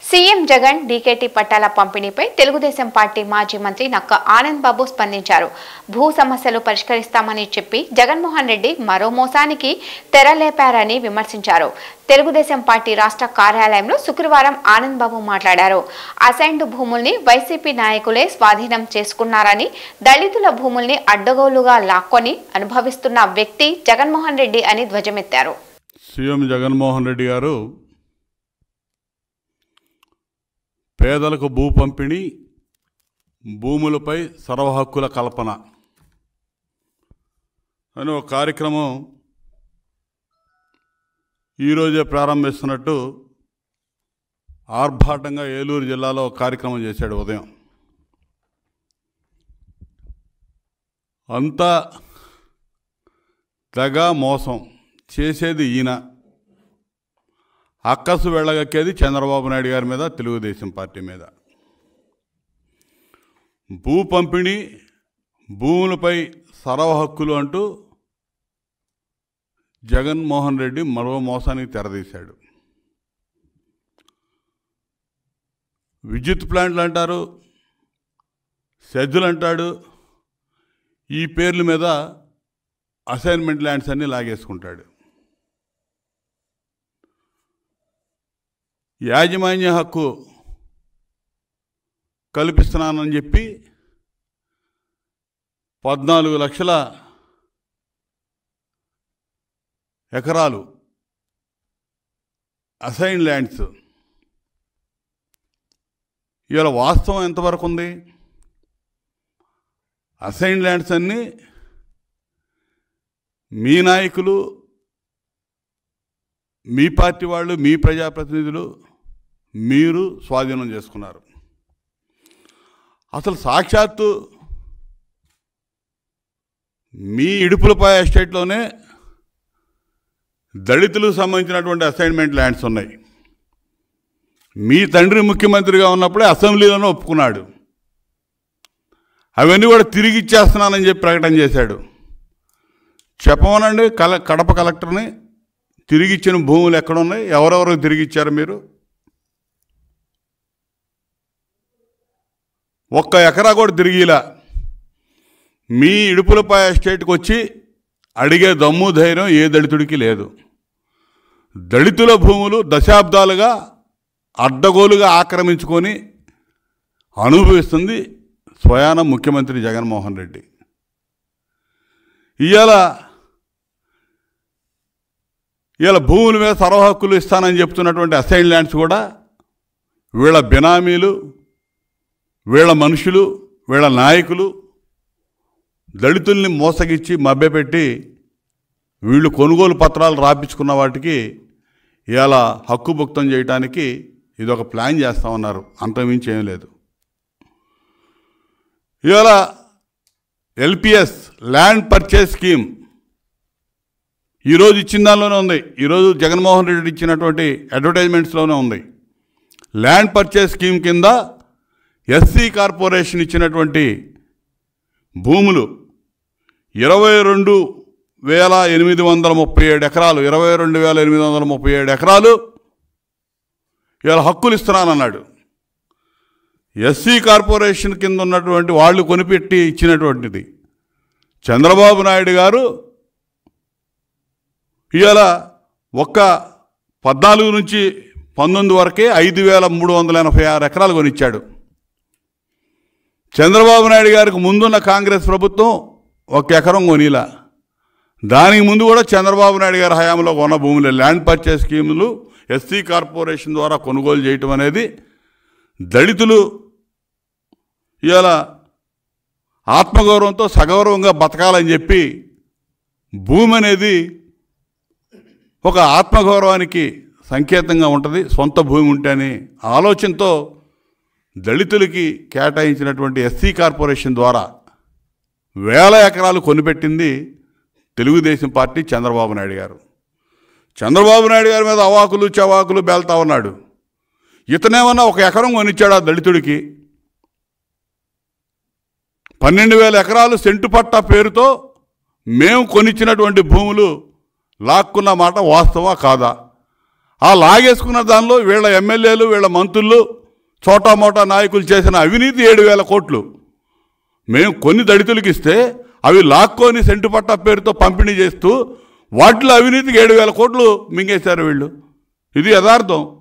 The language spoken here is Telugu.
సీఎం జగన్ డీకేటీ పట్టాల పంపిణీపై తెలుగుదేశం పార్టీ మాజీ మంత్రి నక్క ఆనంద్ బాబు స్పందించారు భూ సమస్యలు పరిష్కరిస్తామని చెప్పి జగన్మోహన్ రెడ్డి మరో మోసానికి తెరలేపారని విమర్శించారు తెలుగుదేశం పార్టీ రాష్ట్ర కార్యాలయంలో శుక్రవారం ఆనంద్ బాబు మాట్లాడారు అసైన్డ్ భూముల్ని వైసీపీ నాయకులే స్వాధీనం చేసుకున్నారని దళితుల భూముల్ని అడ్డగోలుగా లాక్కొని అనుభవిస్తున్న వ్యక్తి జగన్మోహన్ రెడ్డి అని ధ్వజమెత్తారు సీఎం జగన్మోహన్ రెడ్డి గారు పేదలకు భూ పంపిణీ భూములపై సర్వ హక్కుల కల్పన అని ఒక కార్యక్రమం ఈరోజే ప్రారంభిస్తున్నట్టు ఆర్భాటంగా ఏలూరు జిల్లాలో ఒక కార్యక్రమం చేశాడు ఉదయం అంతా తెగ మోసం చేసేది ఈయన అక్కసు వెళ్ళగక్కేది చంద్రబాబు నాయుడు గారి మీద తెలుగుదేశం పార్టీ మీద భూ పంపిణీ భూములపై సర్వ హక్కులు అంటూ జగన్మోహన్ రెడ్డి మరో మోసానికి తెరదీశాడు విద్యుత్ ప్లాంట్లు అంటారు సెజ్జులు అంటాడు ఈ పేర్ల మీద అసైన్మెంట్ ల్యాండ్స్ అన్నీ లాగేసుకుంటాడు యాజమాన్య హక్కు కల్పిస్తున్నానని చెప్పి పద్నాలుగు లక్షల ఎకరాలు అసైన్ ల్యాండ్స్ ఇవాళ వాస్తవం ఎంతవరకు ఉంది అసైన్ ల్యాండ్స్ అన్నీ మీ నాయకులు మీ పార్టీ వాళ్ళు మీ ప్రజాప్రతినిధులు మీరు స్వాధీనం చేసుకున్నారు అసలు సాక్షాత్తు మీ ఇడుపులపై ఎస్టేట్లోనే దళితులకు సంబంధించినటువంటి అసైన్మెంట్ ల్యాండ్స్ ఉన్నాయి మీ తండ్రి ముఖ్యమంత్రిగా ఉన్నప్పుడే అసెంబ్లీలోనే ఒప్పుకున్నాడు అవన్నీ కూడా తిరిగి ఇచ్చేస్తున్నానని చెప్పి ప్రకటన చేశాడు చెప్పమనండి కల కడప కలెక్టర్ని తిరిగి ఇచ్చిన భూములు ఎక్కడున్నాయి ఎవరెవరు తిరిగి ఇచ్చారు మీరు ఒక్క ఎకరా కూడా తిరిగిలా మీ ఇడుపులపై ఎస్టేట్కి వచ్చి అడిగే దమ్ము ధైర్యం ఏ దళితుడికి లేదు దళితుల భూములు దశాబ్దాలుగా అడ్డగోలుగా ఆక్రమించుకొని అనుభవిస్తుంది స్వయాన ముఖ్యమంత్రి జగన్మోహన్ రెడ్డి ఇవాళ ఇవాళ భూముల మీద సర్వ హక్కులు ఇస్తానని చెప్తున్నటువంటి అసైన్ ల్యాండ్స్ కూడా వీళ్ళ బినామీలు వీళ్ళ మనుషులు వీళ్ళ నాయకులు దళితుల్ని మోసగిచ్చి మభ్యపెట్టి వీళ్ళు కొనుగోలు పత్రాలు రాపించుకున్న వాటికి ఇలా హక్కుభుక్తం చేయడానికి ఇది ఒక ప్లాన్ చేస్తా ఉన్నారు అంతమించి ఏం లేదు ఇవాళ ఎల్పిఎస్ ల్యాండ్ పర్చేస్ స్కీమ్ ఈరోజు ఇచ్చిన దానిలోనే ఉంది ఈరోజు జగన్మోహన్ రెడ్డి ఇచ్చినటువంటి అడ్వర్టైజ్మెంట్స్లోనే ఉంది ల్యాండ్ పర్చేస్ స్కీమ్ కింద ఎస్సీ కార్పొరేషన్ ఇచ్చినటువంటి భూములు ఇరవై రెండు వేల ఎనిమిది వందల ముప్పై ఏడు ఎకరాలు ఇరవై రెండు వేల ఎనిమిది వందల ముప్పై ఏడు ఎకరాలు ఇవాళ హక్కులు ఇస్తున్నానన్నాడు ఎస్సీ కార్పొరేషన్ కింద ఉన్నటువంటి వాళ్ళు కొనిపెట్టి ఇచ్చినటువంటిది చంద్రబాబు నాయుడు గారు ఇవాళ ఒక్క పద్నాలుగు నుంచి పంతొమ్మిది వరకే ఐదు వేల మూడు వందల ఎనభై ఆరు ఎకరాలు కొనిచ్చాడు చంద్రబాబు నాయుడు గారికి ముందున్న కాంగ్రెస్ ప్రభుత్వం ఒక ఎకరం కొనిలా దానికి ముందు కూడా చంద్రబాబు నాయుడు గారి హయాంలో కొన్న భూములు ల్యాండ్ పర్చేస్ స్కీములు ఎస్సీ కార్పొరేషన్ ద్వారా కొనుగోలు చేయటం అనేది దళితులు ఇవాళ ఆత్మగౌరవంతో సగౌరవంగా బతకాలని చెప్పి భూమి అనేది ఒక ఆత్మగౌరవానికి సంకేతంగా ఉంటుంది సొంత భూమి ఉంటేనే ఆలోచనతో దళితులకి కేటాయించినటువంటి ఎస్సీ కార్పొరేషన్ ద్వారా వేల ఎకరాలు కొనిపెట్టింది తెలుగుదేశం పార్టీ చంద్రబాబు నాయుడు గారు చంద్రబాబు నాయుడు గారి మీద అవాకులు చవాకులు బేల్తా ఉన్నాడు ఇతనేమన్నా ఒక ఎకరం కొనిచ్చాడు ఆ దళితుడికి పన్నెండు వేల ఎకరాలు సెంటు పట్టా పేరుతో మేము కొనిచ్చినటువంటి భూములు లాక్కున్న మాట వాస్తవా కాదా ఆ లాగేసుకున్న దానిలో వీళ్ళ ఎమ్మెల్యేలు వీళ్ళ మంత్రులు చోటా మోటా నాయకులు చేసిన అవినీతి ఏడు వేల కోట్లు మేము కొన్ని దళితులకు ఇస్తే అవి లాక్కొని సెంటు పట్టా పేరుతో పంపిణీ చేస్తూ వాటిలో అవినీతికి ఏడు వేల కోట్లు మింగేశారు వీళ్ళు ఇది యథార్థం